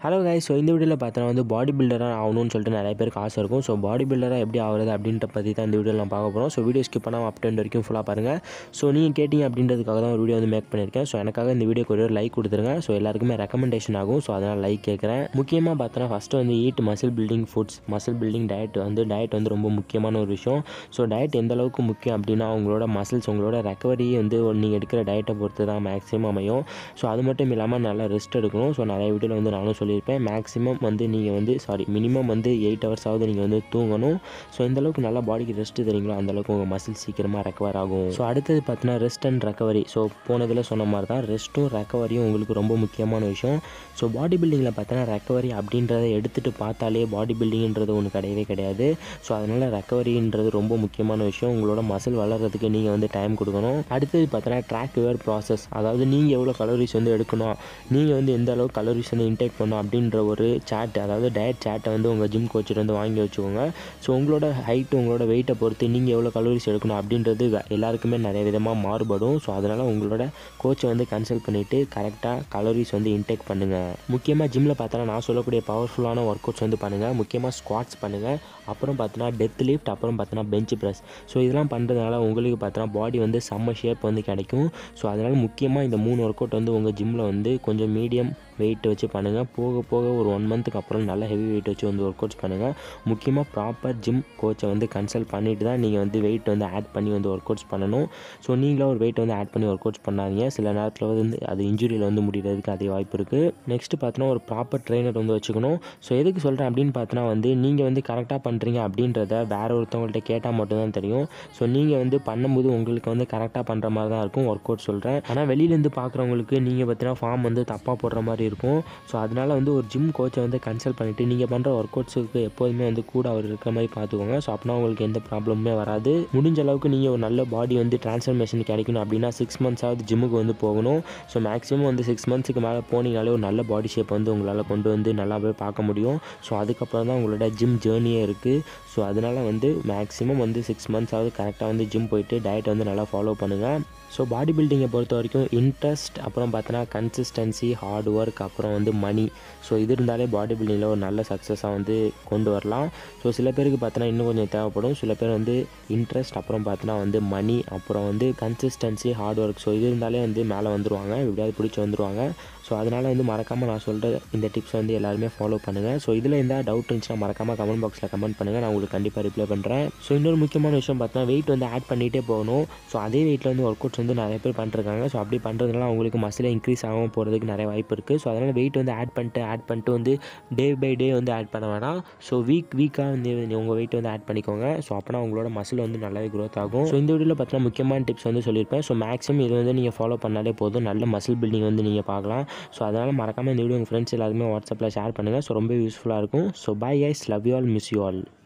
hello guys so இந்த வீடியோவில் பார்த்தோன்னா வந்து பாடி பில்டராக ஆகணும்னு சொல்லிட்டு நிறைய பேருக்கு ஆசை இருக்கும் ஸோ பாடி பில்டராக எப்படி ஆகுறது அப்படின்ற பற்றி தான் இந்த வீடியோவில் நான் பார்க்க போகிறோம் ஸோ வீடியோ ஸ்கிப் பண்ணாமல் அப் டு வரைக்கும் ஃபுல்லாக பாருங்கள் ஸோ நீங்கள் கேட்டிங்க அப்படின்றதுக்காக தான் ஒரு வீடியோ வந்து மேக் பண்ணியிருக்கேன் ஸோ எனக்காக இந்த வீடியோக்கு ஒரு லைக் கொடுத்துருங்க ஸோ எல்லாருக்குமே ரெக்கமெண்டேஷன் ஆகும் ஸோ அதனால் லைக் கேட்குறேன் முக்கியமாக பார்த்தோன்னா ஃபஸ்ட்டு வந்து eat muscle building foods muscle building diet வந்து டயட் வந்து ரொம்ப முக்கியமான ஒரு விஷயம் ஸோ டயட் எந்த அளவுக்கு முக்கியம் அப்படின்னா உங்களோட மசில்ஸ் உங்களோட ரெக்கவரி வந்து நீங்கள் எடுக்கிற டயட்டை பொறுத்து தான் மேக்ஸிமம் அமையும் ஸோ அது மட்டும் இல்லாமல் நல்லா ரெஸ்ட் எடுக்கணும் ஸோ நிறைய வீடியோவில் வந்து நானும் சொல்லியிருப்பேன் மேக்ஸிமம் வந்து நீங்கள் வந்து சாரி மினிமம் வந்து எயிட் ஹவர்ஸ் ஆகுது நீங்கள் வந்து தூங்கணும் ஸோ எந்த அளவுக்கு நல்லா பாடிக்கு ரெஸ்ட் தரீங்களோ அந்த அளவுக்கு உங்கள் மசில் சீக்கிரமாக ரெக்கவர் ஆகும் ஸோ அடுத்தது பார்த்தீங்கன்னா ரெஸ்ட் அண்ட் ரெக்கவரி ஸோ போனதில் சொன்ன மாதிரி தான் ரெஸ்ட்டும் ரெக்கவரியும் உங்களுக்கு ரொம்ப முக்கியமான விஷயம் ஸோ பாடி பில்டிங்கில் பார்த்தீங்கன்னா ரெக்கவரி அப்படின்றத எடுத்துகிட்டு பார்த்தாலே பாடி பில்டிங்ன்றது ஒன்று கிடையவே கிடையாது ஸோ அதனால் ரெக்கவரின்றது ரொம்ப முக்கியமான விஷயம் உங்களோட மசில் வளர்கிறதுக்கு நீங்கள் வந்து டைம் கொடுக்கணும் அடுத்தது பார்த்தீங்கன்னா ட்ராக் யுவர் ப்ராசஸ் அதாவது நீங்கள் எவ்வளோ கலோரிஸ் வந்து எடுக்கணும் நீங்கள் வந்து எந்த அளவுக்கு கலோரிஸ் வந்து இன்டேக் பண்ணணும் அப்படின்ற ஒரு சாட் அதாவது டயட் சாட்டை வந்து உங்கள் ஜிம் கோச்சிட்டு வந்து வாங்கி வச்சுக்கோங்க ஸோ உங்களோட ஹைட்டு உங்களோட வெயிட்டை பொறுத்து நீங்கள் எவ்வளோ கலோரிஸ் எடுக்கணும் அப்படின்றது வே- எல்லாருக்குமே நிறைய விதமாக மாறுபடும் ஸோ அதனால் உங்களோட கோச்சை வந்து கன்சல்ட் பண்ணிவிட்டு கரெக்டாக கலோரிஸ் வந்து இன்டேக் பண்ணுங்கள் முக்கியமாக ஜிம்மில் பார்த்தோன்னா நான் சொல்லக்கூடிய பவர்ஃபுல்லான ஒர்க் அவுட்ஸ் வந்து பண்ணுங்கள் முக்கியமாக ஸ்குவாட்ஸ் பண்ணுங்கள் அப்புறம் பார்த்தோன்னா டெத் லிஃப்ட் அப்புறம் பார்த்தோன்னா பெஞ்ச் ப்ரெஸ் ஸோ இதெல்லாம் பண்ணுறதுனால உங்களுக்கு பார்த்தோன்னா பாடி வந்து செம்ம ஷேப் வந்து கிடைக்கும் ஸோ அதனால் முக்கியமாக இந்த மூணு ஒர்க் அவுட் வந்து உங்கள் ஜிம்மில் வந்து கொஞ்சம் மீடியம் வெயிட் வச்சு பண்ணுங்கள் போக போக ஒரு ஒன் மந்த்துக்கு அப்புறம் நல்ல ஹெவி வெயிட் வச்சு வந்து ஒர்க் அவுட்ஸ் பண்ணுங்கள் முக்கியமாக ப்ராப்பர் ஜிம் கோச்சை வந்து கன்சல்ட் பண்ணிட்டு தான் நீங்கள் வந்து வெயிட் வந்து ஆட் பண்ணி வந்து ஒர்க் அவுட்ஸ் பண்ணணும் ஸோ நீங்களே ஒரு வெயிட் வந்து ஆட் பண்ணி ஒர்க் அவுட்ஸ் பண்ணாதீங்க சில நேரத்தில் வந்து அது இன்ஜுரியில் வந்து முடிகிறதுக்கு அதிக வாய்ப்பு இருக்குது நெக்ஸ்ட் பார்த்தோன்னா ஒரு ப்ராப்பர் ட்ரெயினர் வந்து வச்சுக்கணும் ஸோ எதுக்கு சொல்கிறேன் அப்படின்னு பார்த்தோன்னா வந்து நீங்கள் வந்து கரெக்டாக பண்ணுறீங்க அப்படின்றத வேற ஒருத்தவங்கள்ட்ட கேட்டால் மட்டும்தான் தெரியும் ஸோ நீங்கள் வந்து பண்ணும்போது உங்களுக்கு வந்து கரெக்டாக பண்ணுற மாதிரி தான் இருக்கும் ஒர்க் அவுட் சொல்கிறேன் ஆனால் வெளியிலேருந்து பார்க்குறவங்களுக்கு நீங்கள் பார்த்தீங்கன்னா ஃபார்ம் வந்து தப்பாக போடுற மாதிரி இருக்கும் ஸோ அதனால வந்து ஒரு ஜிம் கோச்சை வந்து கன்சல்ட் பண்ணிவிட்டு நீங்கள் பண்ணுற ஒர்க் அவுட்ஸுக்கு எப்போதுமே வந்து கூட அவர் இருக்கிற மாதிரி பார்த்துக்கோங்க ஸோ அப்படின்னா உங்களுக்கு எந்த ப்ராப்ளமுமே வராது முடிஞ்ச அளவுக்கு நீங்கள் ஒரு நல்ல பாடி வந்து ட்ரான்ஸ்ஃபர்மேஷன் கிடைக்கணும் அப்படின்னா சிக்ஸ் மந்த்ஸ் ஆகுது ஜிம்முக்கு வந்து போகணும் ஸோ மேக்ஸிமம் வந்து சிக்ஸ் மந்த்ஸுக்கு மேலே போனீங்கனாலே ஒரு நல்ல பாடி ஷேப் வந்து உங்களால் கொண்டு வந்து நல்லாவே பார்க்க முடியும் ஸோ அதுக்கப்புறம் தான் உங்களோட ஜிம் ஜேர்னியே இருக்குது ஸோ அதனால் வந்து மேக்ஸிமம் வந்து சிக்ஸ் மந்த்ஸ் ஆகுது கரெக்டாக வந்து ஜிம் போயிட்டு டயட் வந்து நல்லா ஃபாலோ பண்ணுங்கள் ஸோ பாடி பில்டிங்கை பொறுத்த வரைக்கும் இன்ட்ரெஸ்ட் அப்புறம் பார்த்தோன்னா கன்சிஸ்டன்சி ஹார்ட் ஒர்க் அப்புறம் வந்து மணி ஸோ இது இருந்தாலே பாடி பில்டிங்கில் ஒரு நல்ல சக்ஸஸாக வந்து கொண்டு வரலாம் ஸோ சில பேருக்கு பார்த்தோன்னா இன்னும் கொஞ்சம் தேவைப்படும் சில பேர் வந்து இன்ட்ரெஸ்ட் அப்புறம் பார்த்தோன்னா வந்து மணி அப்புறம் வந்து கன்சிஸ்டன்சி ஹார்ட் ஒர்க் ஸோ இது இருந்தாலே வந்து மேலே வந்துருவாங்க எப்படியாவது பிடிச்சி வந்துருவாங்க ஸோ அதனால் வந்து மறக்காமல் நான் சொல்கிற இந்த டிப்ஸ் வந்து எல்லாருமே ஃபாலோ பண்ணுங்கள் ஸோ இதில் எந்த டவுட் இருந்துச்சுன்னா மறக்காமல் கமெண்ட் பாக்ஸில் கமெண்ட் பண்ணுங்கள் நான் உங்களுக்கு கண்டிப்பாக ரிப்ளை பண்ணுறேன் ஸோ இன்னொரு முக்கியமான விஷயம் பார்த்தா வெயிட் வந்து ஆட் பண்ணிகிட்டே போகணும் ஸோ அதே வெயிட்டில் வந்து ஒர்க் அவுட்ஸ் வந்து நிறைய பேர் பண்ணிருக்காங்க ஸோ அப்படி பண்ணுறதுனால அவங்களுக்கு மசில் இன்க்ரீஸ் ஆகாமல் போகிறதுக்கு நிறைய வாய்ப்பு இருக்குது ஸோ அதனால் வெயிட் வந்து ஆட் பண்ணிட்டு ஆட் பண்ணிட்டு வந்து டே பை டே வந்து ஆட் பண்ண வேணாம் ஸோ வீக் வீக்காக வந்து உங்கள் வெயிட் வந்து ஆட் பண்ணிக்கோங்க ஸோ அப்போனா உங்களோட மசில் வந்து நல்லாவே க்ரோத் ஆகும் ஸோ இந்த வீடியோவில் பார்த்தீங்கன்னா முக்கியமான டிப்ஸ் வந்து சொல்லியிருப்பேன் ஸோ மேக்ஸிமம் இது வந்து நீங்கள் ஃபாலோ பண்ணாலே போதும் நல்ல மசில் பில்டிங் வந்து நீங்கள் பார்க்கலாம் ஸோ அதனால் மறக்காமல் இந்த வீடியோ உங்கள் ஃப்ரெண்ட்ஸ் எல்லாருமே வாட்ஸ்அப்பில் ஷேர் பண்ணுங்கள் ஸோ ரொம்ப யூஸ்ஃபுல்லாக இருக்கும் so bye guys love you all miss you all